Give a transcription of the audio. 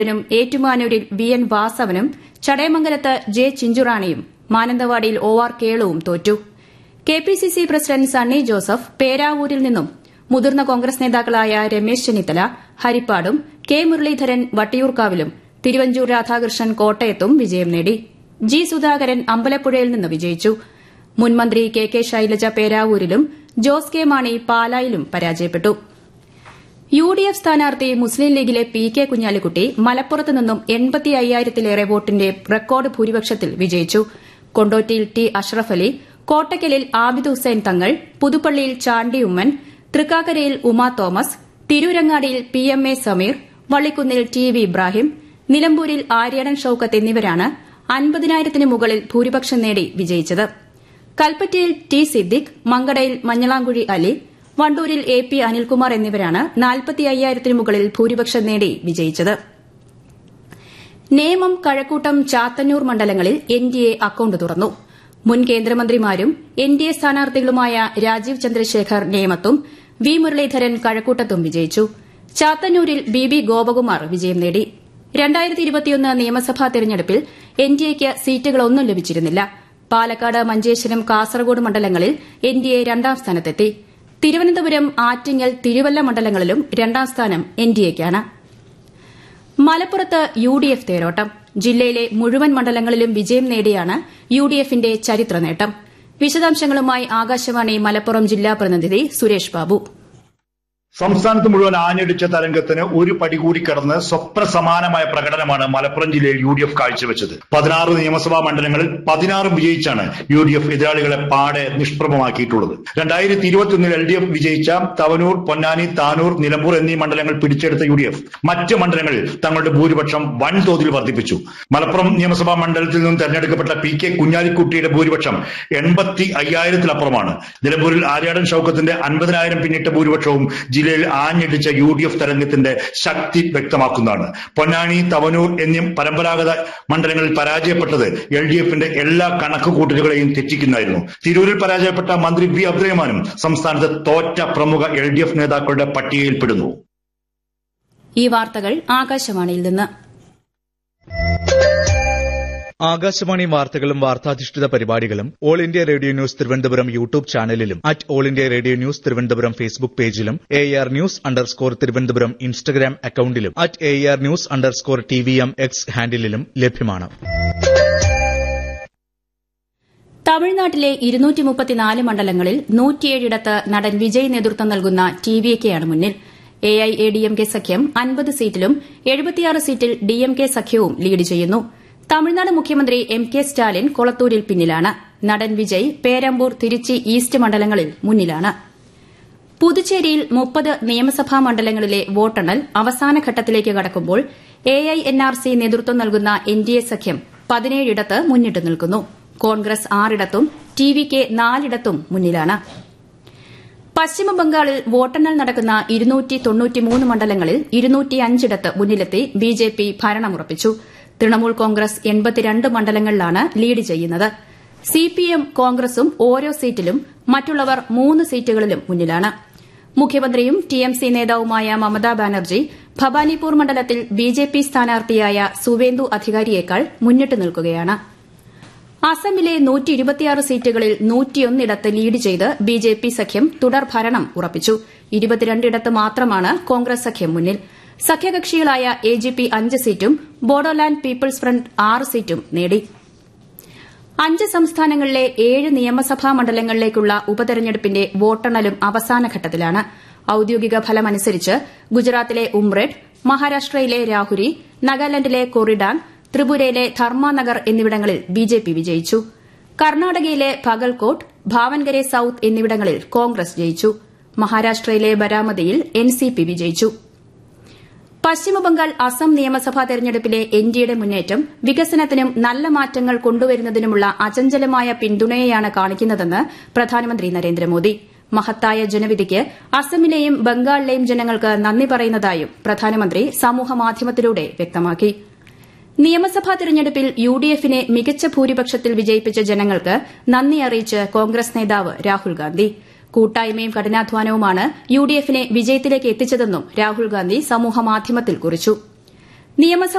നും ഏറ്റുമാനൂരിൽ V N വാസവനും ചടയമംഗലത്ത് ജെ ചിഞ്ചുറാണിയും മാനന്തവാടിയിൽ ഒ ആർ കേളുവും തോറ്റു K P C C president Sunny Joseph പേരാവൂരിൽ നിന്നും മുതിർന്ന കോൺഗ്രസ് നേതാക്കളായ രമേശ് ചെന്നിത്തല ഹരിപ്പാടും കെ മുരളീധരൻ വട്ടിയൂർക്കാവിലും തിരുവഞ്ചൂർ രാധാകൃഷ്ണൻ കോട്ടയത്തും വിജയം നേടി ജി സുധാകരൻ അമ്പലപ്പുഴയിൽ നിന്ന് വിജയിച്ചു മുൻമന്ത്രി കെ കെ ശൈലജ പേരാവൂരിലും ജോസ് കെ മാണി പാലായിലും പരാജയപ്പെട്ടു യു ഡി എഫ് സ്ഥാനാർത്ഥി മുസ്ലിം ലീഗിലെ പി കെ കുഞ്ഞാലിക്കുട്ടി മലപ്പുറത്ത് നിന്നും എൺപത്തി അയ്യായിരത്തിലേറെ വോട്ടിന്റെ റെക്കോർഡ് ഭൂരിപക്ഷത്തിൽ വിജയിച്ചു കൊണ്ടോട്ടിയിൽ ടി അഷ്റഫ് അലി കോട്ടയ്ക്കലിൽ ആബിദ് ഹുസൈൻ തങ്ങൾ പുതുപ്പള്ളിയിൽ ചാണ്ടി ഉമ്മൻ തൃക്കാക്കരയിൽ ഉമാ തോമസ് തിരൂരങ്ങാടിയിൽ പി എം എ സമീർ വള്ളിക്കുന്നിൽ ടി വി ഇബ്രാഹിം നിലമ്പൂരിൽ ആര്യടൻ ഷൌക്കത്ത് എന്നിവരാണ് അൻപതിനായിരത്തിന് മുകളിൽ ഭൂരിപക്ഷം നേടി വിജയിച്ചത് കൽപ്പറ്റയിൽ ടി സിദ്ദിഖ് മങ്കടയിൽ മഞ്ഞളാംകുഴി അലി വണ്ടൂരിൽ എ പി അനിൽകുമാർ എന്നിവരാണ് നാൽപ്പത്തി അയ്യായിരത്തിന് മുകളിൽ ഭൂരിപക്ഷം നേടി വിജയിച്ചത് നേമം കഴക്കൂട്ടം ചാത്തന്നൂർ മണ്ഡലങ്ങളിൽ എൻ ഡി എ അക്കൌണ്ട് തുറന്നു മുൻ കേന്ദ്രമന്ത്രിമാരും എൻ ഡി എ സ്ഥാനാർത്ഥികളുമായ രാജീവ് ചന്ദ്രശേഖർ നേമത്തും വി മുരളീധരൻ കഴക്കൂട്ടത്തും വിജയിച്ചു ചാത്തന്നൂരിൽ ബി ബി ഗോപകുമാർ വിജയം നേടി നിയമസഭാ തെരഞ്ഞെടുപ്പിൽ എൻ ഡി എക്ക് സീറ്റുകളൊന്നും ലഭിച്ചിരുന്നില്ല പാലക്കാട് മഞ്ചേശ്വരം കാസർഗോഡ് മണ്ഡലങ്ങളിൽ എൻ ഡി എ രണ്ടാം സ്ഥാനത്തെത്തി തിരുവനന്തപുരം ആറ്റിങ്ങൽ തിരുവല്ല മണ്ഡലങ്ങളിലും രണ്ടാം സ്ഥാനം എൻ ഡി എക്കാണ് മലപ്പുറത്ത് യു ഡി എഫ് തേരോട്ടം ജില്ലയിലെ മുഴുവൻ മണ്ഡലങ്ങളിലും വിജയം നേടിയാണ് യു ഡി എഫിന്റെ ചരിത്ര നേട്ടം വിശദാംശങ്ങളുമായി ആകാശവാണി മലപ്പുറം ജില്ലാ പ്രതിനിധി സുരേഷ് ബാബു സംസ്ഥാനത്ത് മുഴുവൻ ആഞ്ഞടിച്ച തരംഗത്തിന് ഒരു പടി കൂടി കടന്ന് സ്വപ്ന സമാനമായ പ്രകടനമാണ് മലപ്പുറം ജില്ലയിൽ യു ഡി എഫ് കാഴ്ചവെച്ചത് പതിനാറ് നിയമസഭാ മണ്ഡലങ്ങളിൽ പതിനാറും വിജയിച്ചാണ് യു ഡി എഫ് എതിരാളികളെ പാടെ നിഷ്പ്രഭമാക്കിയിട്ടുള്ളത് രണ്ടായിരത്തി ഇരുപത്തിയൊന്നിൽ എൽ ഡി എഫ് വിജയിച്ച തവനൂർ പൊന്നാനി താനൂർ നിലമ്പൂർ എന്നീ മണ്ഡലങ്ങൾ പിടിച്ചെടുത്ത യു ഡി എഫ് മറ്റ് മണ്ഡലങ്ങളിൽ തങ്ങളുടെ ഭൂരിപക്ഷം വൻതോതിൽ വർദ്ധിപ്പിച്ചു മലപ്പുറം നിയമസഭാ മണ്ഡലത്തിൽ നിന്നും തെരഞ്ഞെടുക്കപ്പെട്ട പി കെ കുഞ്ഞാലിക്കുട്ടിയുടെ ഭൂരിപക്ഷം എൺപത്തി അയ്യായിരത്തിലപ്പുറമാണ് നിലമ്പൂരിൽ ആര്യാടൻ ഷൌക്കത്തിന്റെ അൻപതിനായിരം പിന്നിട്ട ഭൂരിപക്ഷവും ജില്ലയിൽ ആഞ്ഞടിച്ച യു ഡി എഫ് തരംഗത്തിന്റെ ശക്തി വ്യക്തമാക്കുന്നതാണ് പൊന്നാനി തവനൂർ എന്നീ പരമ്പരാഗത മണ്ഡലങ്ങളിൽ പരാജയപ്പെട്ടത് എൽ ഡി എഫിന്റെ എല്ലാ കണക്കുകൂട്ടലുകളെയും തെറ്റിക്കുന്നതായിരുന്നു തിരൂരിൽ പരാജയപ്പെട്ട മന്ത്രി വി അബ്ദുറഹ്മാനും സംസ്ഥാനത്ത് തോറ്റ പ്രമുഖ എൽ ഡി എഫ് നേതാക്കളുടെ പട്ടികയിൽപ്പെടുന്നു ഈ വാർത്തകൾ ആകാശവാണിയിൽ നിന്ന് ആകാശവാണി വാർത്തകളും വാർത്താധിഷ്ഠിത പരിപാടികളും all India radio news Thiruvananthapuram YouTube ചാനലിലും at all India radio news Thiruvananthapuram Facebook പേജിലും A R news underscore Thiruvananthapuram Instagram അക്കൌണ്ടിലും at A R news underscore T V M X ഹാൻഡിലും ലഭ്യമാണ് തമിഴ്നാട്ടിലെ ഇരുന്നൂറ്റി മുപ്പത്തിനാല് മണ്ഡലങ്ങളിൽ നൂറ്റിയേഴിടത്ത് നടൻ വിജയ് നേതൃത്വം നൽകുന്ന ടി വി കെയാണ് മുന്നിൽ A I A D M K സഖ്യം അൻപത് സീറ്റിലും എഴുപത്തിയാറ് സീറ്റിൽ ഡി എം കെ സഖ്യവും ലീഡ് ചെയ്യുന്നു തമിഴ്നാട് മുഖ്യമന്ത്രി എം കെ സ്റ്റാലിൻ കൊളത്തൂരിൽ പിന്നിലാണ് നടൻ വിജയ് പേരമ്പൂർ തിരുച്ചി ഈസ്റ്റ് മണ്ഡലങ്ങളിൽ മുന്നിലാണ് പുതുച്ചേരിയിൽ മുപ്പത് നിയമസഭാ മണ്ഡലങ്ങളിലെ വോട്ടെണ്ണൽ അവസാന ഘട്ടത്തിലേക്ക് കടക്കുമ്പോൾ A I N R C നേതൃത്വം നൽകുന്ന എൻ ഡി എ സഖ്യം പതിനേഴിടത്ത് മുന്നിട്ട് നിൽക്കുന്നു കോൺഗ്രസ് ആറിടത്തും ടി വി കെ നാലിടത്തും മുന്നിലാണ് പശ്ചിമബംഗാളിൽ വോട്ടെണ്ണൽ നടക്കുന്ന ഇരുന്നൂറ്റി തൊണ്ണൂറ്റിമൂന്ന് മണ്ഡലങ്ങളിൽ ഇരുന്നൂറ്റിയഞ്ചിടത്ത് മുന്നിലെത്തി ബി ജെ പി ഭരണമുറപ്പിച്ചു തൃണമൂൽ കോൺഗ്രസ് എൺപത്തിരണ്ട് മണ്ഡലങ്ങളിലാണ് ലീഡ് ചെയ്യുന്നത് സിപിഎം കോൺഗ്രസും ഓരോ സീറ്റിലും മറ്റുള്ളവർ മൂന്ന് സീറ്റുകളിലും മുന്നിലാണ് മുഖ്യമന്ത്രിയും ടിഎംസി നേതാവുമായ മമതാ ബാനർജി ഭവാനിപൂർ മണ്ഡലത്തിൽ ബിജെപി സ്ഥാനാർത്ഥിയായ സുവേന്ദു അധികാരിയേക്കാൾ മുന്നിട്ട് നിൽക്കുകയാണ് അസമിലെ സീറ്റുകളിൽ നൂറ്റിയൊന്നിടത്ത് ലീഡ് ചെയ്ത് ബിജെപി സഖ്യം തുടർഭരണം ഉറപ്പിച്ചു ഇരുപത്തിരണ്ടിടത്ത് മാത്രമാണ് കോൺഗ്രസ് സഖ്യം മുന്നിൽ സഖ്യകക്ഷികളായ എ ജി പി അഞ്ച് സീറ്റും ബോഡോലാൻഡ് പീപ്പിൾസ് ഫ്രണ്ട് ആറ് സീറ്റും നേടി അഞ്ച് സംസ്ഥാനങ്ങളിലെ ഏഴ് നിയമസഭാ മണ്ഡലങ്ങളിലേക്കുള്ള ഉപതെരഞ്ഞെടുപ്പിന്റെ വോട്ടെണ്ണലും അവസാനഘട്ടത്തിലാണ് ഔദ്യോഗിക ഫലമനുസരിച്ച് ഗുജറാത്തിലെ ഉംറെഡ് മഹാരാഷ്ട്രയിലെ രാഹുരി നാഗാലാൻഡിലെ കൊറിഡാങ് ത്രിപുരയിലെ ധർമാനഗർ എന്നിവിടങ്ങളിൽ ബിജെപി വിജയിച്ചു കർണാടകയിലെ ഭഗൽകോട്ട് ഭാവൻഗരെ സൌത്ത് എന്നിവിടങ്ങളിൽ കോൺഗ്രസ് ജയിച്ചു മഹാരാഷ്ട്രയിലെ ബരാമതിയിൽ എൻസിപി വിജയിച്ചു പശ്ചിമബംഗാൾ അസം നിയമസഭാ തെരഞ്ഞെടുപ്പിലെ എൻഡിയുടെ മുന്നേറ്റം വികസനത്തിനും നല്ല മാറ്റങ്ങൾ കൊണ്ടുവരുന്നതിനുമുള്ള അചഞ്ചലമായ പിന്തുണയെയാണ് കാണിക്കുന്നതെന്ന് പ്രധാനമന്ത്രി നരേന്ദ്രമോദി മഹത്തായ ജനവിധിക്ക് അസമിലെയും ബംഗാളിലെയും ജനങ്ങൾക്ക് നന്ദി പറയുന്നതായും പ്രധാനമന്ത്രി സമൂഹമാധ്യമത്തിലൂടെ വ്യക്തമാക്കി നിയമസഭാ തെരഞ്ഞെടുപ്പിൽ യു ഡി എഫിനെ മികച്ച ഭൂരിപക്ഷത്തിൽ വിജയിപ്പിച്ച ജനങ്ങൾക്ക് നന്ദി അറിയിച്ച് കോൺഗ്രസ് നേതാവ് രാഹുൽ ഗാന്ധി കൂട്ടായ്മയും കഠിനാധ്വാനവുമാണ് യു ഡി എഫിനെ വിജയത്തിലേക്ക് എത്തിച്ചതെന്നും രാഹുൽ ഗാന്ധി സമൂഹമാധ്യമത്തിൽ കുറിച്ചു നിയമസഭ